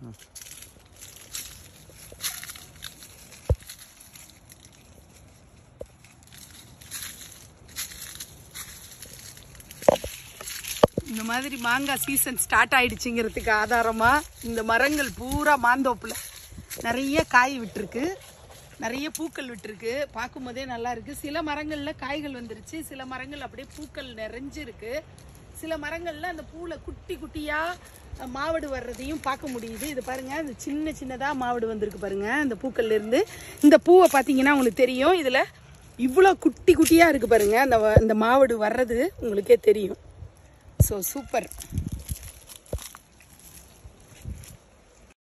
இந்த மாதிரி மாங்காய் சீசன் ஸ்டார்ட் ஆயிடுச்சுங்கிறதுக்கு ஆதாரமா இந்த மரங்கள் பூரா மாந்தோப்புல நிறைய காய் விட்டுருக்கு நிறைய பூக்கள் விட்டுருக்கு பார்க்கும்போதே நல்லா இருக்கு சில மரங்கள்ல காய்கள் வந்துருச்சு சில மரங்கள் அப்படியே பூக்கள் நிறைஞ்சிருக்கு சில மரங்கள்ல அந்த பூல குட்டி குட்டியா அஹ், மாவடு வர்றதையும் பார்க்க முடியுது இது பாருங்க இந்த சின்ன சின்னதா மாவடு வந்திருக்கு பாருங்க இந்த பூக்கள்ல இருந்து இந்த பூவை பார்த்தீங்கன்னா உங்களுக்கு தெரியும் இதுல இவ்வளோ குட்டி குட்டியா இருக்கு பாருங்க அந்த வ- இந்த மாவடு வர்றது உங்களுக்கே தெரியும் ஸோ சூப்பர்